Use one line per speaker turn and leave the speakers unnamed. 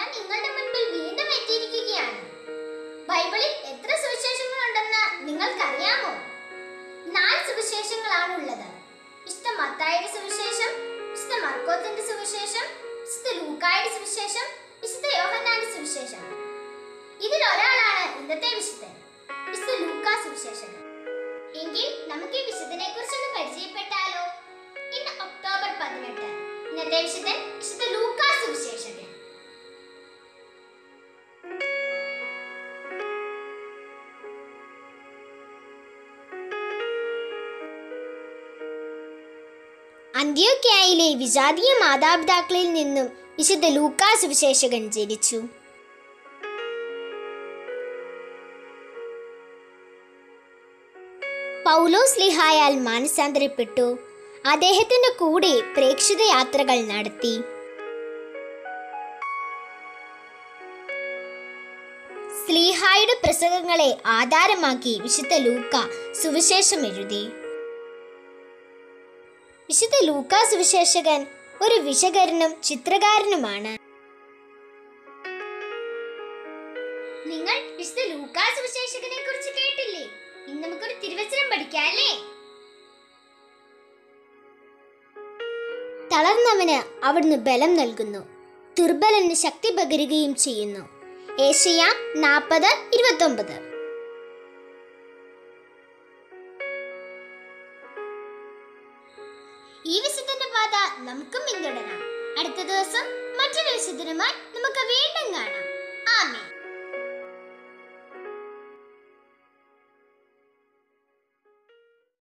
നിങ്ങളുടെ മുൻപിൽ വീണ്ടും എത്തിയിരിക്കുകയാണ് ബൈബിളിൽ എത്ര സുവിശേഷങ്ങളുണ്ടെന്ന് നിങ്ങൾക്കറിയാമോ നാല് സുവിശേഷങ്ങളാണ് ഉള്ളത് വിശുദ്ധ മത്തായിയുടെ സുവിശേഷം വിശുദ്ധ മർക്കോത്തിന്റെ സുവിശേഷം വിശുദ്ധ ലൂക്കായുടെ സുവിശേഷം വിശുദ്ധ യോഹന്നാന്റെ സുവിശേഷം ഇതിൽ ഒരാളാണ് ഇന്നത്തെ വിശുദ്ധൻ വിശുദ്ധ ലൂക്കാ സുവിശേഷകൻ എങ്കിൽ നമുക്ക് ഈ വിശുദ്ധനെ കുറിച്ചൊന്ന് പരിചയപ്പെട്ടാലോ ഇന്ന് ഒക്ടോബർ പതിനെട്ട് ഇന്നത്തെ വിശുദ്ധൻ വിശുദ്ധ ലൂക്കാ സുവിശേഷകൻ അന്ത്യോക്യായിലെ വിജാതീയ മാതാപിതാക്കളിൽ നിന്നും വിശുദ്ധ ലൂക്കാ സുവിശേഷകൻ ജനിച്ചു പൗലോസ് ലിഹായാൽ മാനസാന്തരപ്പെട്ടു അദ്ദേഹത്തിന്റെ കൂടെ പ്രേക്ഷിത യാത്രകൾ നടത്തി സ്ലീഹായുടെ പ്രസംഗങ്ങളെ ആധാരമാക്കി വിശുദ്ധ ലൂക്ക സുവിശേഷം എഴുതി വിശുദ്ധ ലൂക്ക സുവിശേഷകൻ ഒരു വിശകരനും ചിത്രകാരനുമാണ് നിങ്ങൾ വിശുദ്ധ ലൂക്കാ സുവിശേഷകനെ കുറിച്ച് കേട്ടില്ലേ ഇന്ന് നമുക്കൊരു തിരുവചനം പഠിക്കാം അല്ലേ തളർന്നവന് അവിടുന്ന് ബലം നൽകുന്നു ദുർബലന് ശക്തി പകരുകയും ചെയ്യുന്നു ഏഷ്യ നാൽപ്പത് ഇരുപത്തൊമ്പത് ഈ വിശുദ്ധന്റെ പാത നമുക്കും പിന്തുടരാം അടുത്ത ദിവസം മറ്റൊരു വിശുദ്ധനുമായി നമുക്ക് വീണ്ടും കാണാം ആമേ